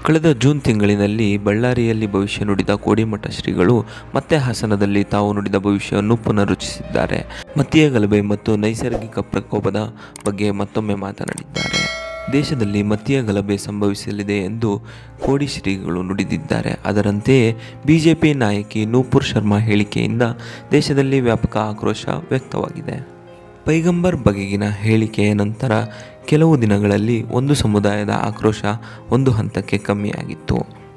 ಕಳೆದ ಜೂನ್ ತಿಂಗಳಿನಲ್ಲಿ ಬಳ್ಳಾರಿಯಲ್ಲಿ ಭವಿಷ್ಯ ನುಡಿದ ಕೋಡಿಮಠ ಶ್ರೀಗಳು ಮತ್ತೆ ಹಾಸನದಲ್ಲಿ ತಾವು ನುಡಿದ ಭವಿಷ್ಯವನ್ನು ಪುನರುಚ್ಚರಿಸಿದ್ದಾರೆ ಮತ್ತಿಯ ಗಲಭೆ ಮತ್ತು ನೈಸರ್ಗಿಕ ಪ್ರಕೋಪದ ಬಗ್ಗೆ ಮತ್ತೊಮ್ಮೆ ಮಾತನಾಡಿದ್ದಾರೆ ದೇಶದಲ್ಲಿ ಮತ್ತಿಯ ಗಲಭೆ ಸಂಭವಿಸಲಿದೆ ಎಂದು ಕೋಡಿ ಶ್ರೀಗಳು ನುಡಿದಿದ್ದಾರೆ ಅದರಂತೆಯೇ ಬಿಜೆಪಿ ನಾಯಕಿ ನೂಪುರ್ ಶರ್ಮಾ ಹೇಳಿಕೆಯಿಂದ ದೇಶದಲ್ಲಿ ವ್ಯಾಪಕ ಆಕ್ರೋಶ ವ್ಯಕ್ತವಾಗಿದೆ ಪೈಗಂಬರ್ ಬಗೆಗಿನ ಹೇಳಿಕೆಯ ನಂತರ ಕೆಲವು ದಿನಗಳಲ್ಲಿ ಒಂದು ಸಮುದಾಯದ ಆಕ್ರೋಶ ಒಂದು ಹಂತಕ್ಕೆ ಕಮ್ಮಿಯಾಗಿತ್ತು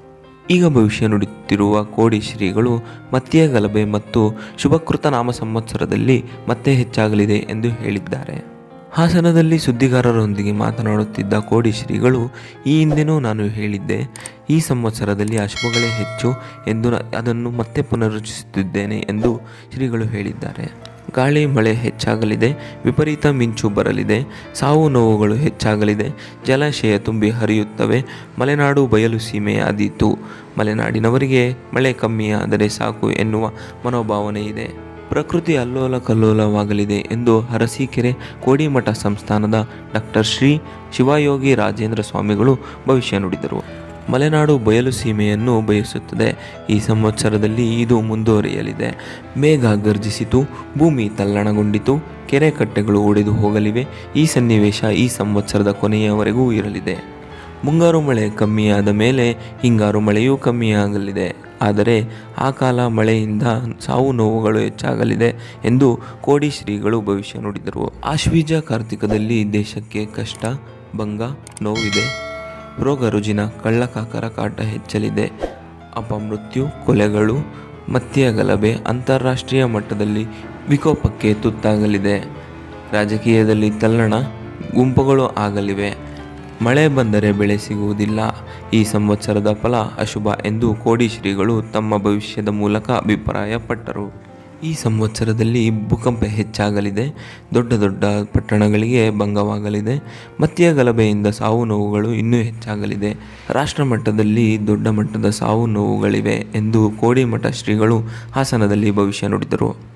ಈಗ ಭವಿಷ್ಯ ನುಡಿಯುತ್ತಿರುವ ಕೋಡಿ ಶ್ರೀಗಳು ಮತ್ತಿಯ ಗಲಭೆ ಮತ್ತು ಶುಭಕೃತ ನಾಮ ಸಂವತ್ಸರದಲ್ಲಿ ಮತ್ತೆ ಹೆಚ್ಚಾಗಲಿದೆ ಎಂದು ಹೇಳಿದ್ದಾರೆ ಹಾಸನದಲ್ಲಿ ಸುದ್ದಿಗಾರರೊಂದಿಗೆ ಮಾತನಾಡುತ್ತಿದ್ದ ಕೋಡಿ ಶ್ರೀಗಳು ಈ ಹಿಂದೆನೂ ನಾನು ಹೇಳಿದ್ದೆ ಈ ಸಂವತ್ಸರದಲ್ಲಿ ಅಶುಭಗಳೇ ಹೆಚ್ಚು ಎಂದು ನ- ಅದನ್ನು ಮತ್ತೆ ಪುನರುಚ್ಚರಿಸುತ್ತಿದ್ದೇನೆ ಎಂದು ಶ್ರೀಗಳು ಹೇಳಿದ್ದಾರೆ ಗಾಳಿ ಮಳೆ ಹೆಚ್ಚಾಗಲಿದೆ ವಿಪರೀತ ಮಿಂಚು ಬರಲಿದೆ ಸಾವು ನೋವುಗಳು ಹೆಚ್ಚಾಗಲಿದೆ ಜಲಾಶಯ ತುಂಬಿ ಹರಿಯುತ್ತವೆ ಮಲೆನಾಡು ಬಯಲು ಸೀಮೆಯಾದೀತು ಮಲೆನಾಡಿನವರಿಗೆ ಮಳೆ ಕಮ್ಮಿಯಾದರೆ ಸಾಕು ಎನ್ನುವ ಮನೋಭಾವನೆ ಇದೆ ಪ್ರಕೃತಿ ಅಲ್ಲೋಲ ಕಲ್ಲೋಲವಾಗಲಿದೆ ಎಂದು ಅರಸೀಕೆರೆ ಕೋಡಿಮಠ ಸಂಸ್ಥಾನದ ಡಾಕ್ಟರ್ ಶ್ರೀ ಶಿವಯೋಗಿ ರಾಜೇಂದ್ರ ಸ್ವಾಮಿಗಳು ಭವಿಷ್ಯ ನುಡಿದರು ಮಲೆನಾಡು ಬಯಲು ಸೀಮೆಯನ್ನು ಬಯಸುತ್ತದೆ ಈ ಸಂವತ್ಸರದಲ್ಲಿ ಇದು ಮುಂದುವರಿಯಲಿದೆ ಮೇಘ ಗರ್ಜಿಸಿತು ಭೂಮಿ ತಲ್ಲಣಗೊಂಡಿತು ಕೆರೆ ಕಟ್ಟೆಗಳು ಒಡೆದು ಹೋಗಲಿವೆ ಈ ಸನ್ನಿವೇಶ ಈ ಸಂವತ್ಸರದ ಕೊನೆಯವರೆಗೂ ಇರಲಿದೆ ಮುಂಗಾರು ಮಳೆ ಕಮ್ಮಿಯಾದ ಮೇಲೆ ಹಿಂಗಾರು ಮಳೆಯೂ ಕಮ್ಮಿಯಾಗಲಿದೆ ಆದರೆ ಆ ಕಾಲ ಮಳೆಯಿಂದ ಸಾವು ನೋವುಗಳು ಹೆಚ್ಚಾಗಲಿದೆ ಎಂದು ಕೋಡಿ ಶ್ರೀಗಳು ಭವಿಷ್ಯ ನುಡಿದರು ಆಶ್ವೀಜ ಕಾರ್ತಿಕದಲ್ಲಿ ದೇಶಕ್ಕೆ ಕಷ್ಟ ಭಂಗ ನೋವಿದೆ ರೋಗ ರುಜಿನ ಕಳ್ಳಕಾಕರ ಕಾಟ ಹೆಚ್ಚಲಿದೆ ಅಪಮೃತ್ಯು ಕೊಲೆಗಳು ಮತ್ಯ ಗಲಭೆ ಅಂತಾರಾಷ್ಟ್ರೀಯ ಮಟ್ಟದಲ್ಲಿ ವಿಕೋಪಕ್ಕೆ ತುತ್ತಾಗಲಿದೆ ರಾಜಕೀಯದಲ್ಲಿ ತಲ್ಲಣ ಗುಂಪುಗಳು ಆಗಲಿವೆ ಮಳೆ ಬಂದರೆ ಬೆಳೆ ಸಿಗುವುದಿಲ್ಲ ಈ ಸಂವತ್ಸರದ ಫಲ ಅಶುಭ ಎಂದು ಕೋಡಿ ಶ್ರೀಗಳು ತಮ್ಮ ಭವಿಷ್ಯದ ಮೂಲಕ ಅಭಿಪ್ರಾಯಪಟ್ಟರು ಈ ಸಂವತ್ಸರದಲ್ಲಿ ಭೂಕಂಪ ಹೆಚ್ಚಾಗಲಿದೆ ದೊಡ್ಡ ದೊಡ್ಡ ಪಟ್ಟಣಗಳಿಗೆ ಭಂಗವಾಗಲಿದೆ ಮತ್ಯ ಗಲಭೆಯಿಂದ ಸಾವು ನೋವುಗಳು ಇನ್ನೂ ಹೆಚ್ಚಾಗಲಿದೆ ರಾಷ್ಟ್ರಮಟ್ಟದಲ್ಲಿ ದೊಡ್ಡ ಮಟ್ಟದ ಸಾವು ನೋವುಗಳಿವೆ ಎಂದು ಕೋಡಿಮಠ ಶ್ರೀಗಳು ಹಾಸನದಲ್ಲಿ ಭವಿಷ್ಯ ನುಡಿದರು